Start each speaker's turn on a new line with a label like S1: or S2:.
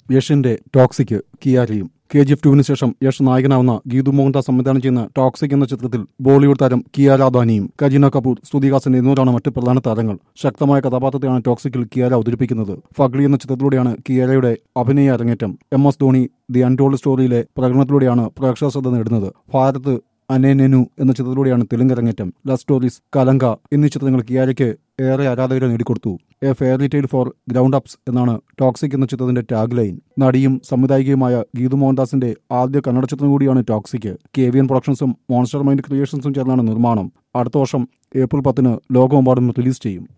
S1: യഷിന്റെ Toxic കിയാരയും K G F ടുവിന് ശേഷം യഷ് നായകനാവുന്ന ഗീതു മോഹൻദാസ് സംവിധാനം ചെയ്യുന്ന ടോക്സിക് എന്ന ചിത്രത്തിൽ ബോളിവുഡ് താരം കിയാര അദാനിയും കരീന കപൂർ സ്തുതിഹാസൻ എന്നിവരാണ് മറ്റ് പ്രധാന താരങ്ങൾ ശക്തമായ കഥാപാത്രത്തെയാണ് ടോക്സിക്കിൽ കിയാര അവതരിപ്പിക്കുന്നത് ഫഗ്ലി എന്ന ചിത്രത്തിലൂടെയാണ് കിയാരയുടെ അഭിനയ അരങ്ങേറ്റം M S Dhoni the Untold സ്റ്റോറിയിലെ പ്രകടനത്തിലൂടെയാണ് പ്രേക്ഷക ശ്രദ്ധ നേടുന്നത് ഭാരത് അനേനെനു എന്ന ചിത്രത്തിലൂടെയാണ് തെലുങ്ക് അരങ്ങേറ്റം ലവ് സ്റ്റോറീസ് കലങ്ക എന്നീ ചിത്രങ്ങൾ കിയാരയ്ക്ക് ഏറെ ആരാധകരെ നേടിക്കൊടുത്തു a fairy tale for grown ups എന്നാണ് ടോക്സിക് എന്ന ചിത്രത്തിന്റെ ടാഗ് ലൈൻ നടിയും സംവിധായികയുമായ ഗീതു മോഹൻദാസിന്റെ ആദ്യ കന്നഡ ചിത്രം കൂടിയാണ് ടോക്സിക് കെ വി എൻ പ്രൊഡക്ഷൻസും മോൺസ്റ്റർ മൈൻഡ് ക്രിയേഷൻസും ചേർന്നാണ് നിർമ്മാണം അടുത്ത വർഷം ഏപ്രിൽ പത്തിന് ലോകമെമ്പാടും റിലീസ് ചെയ്യും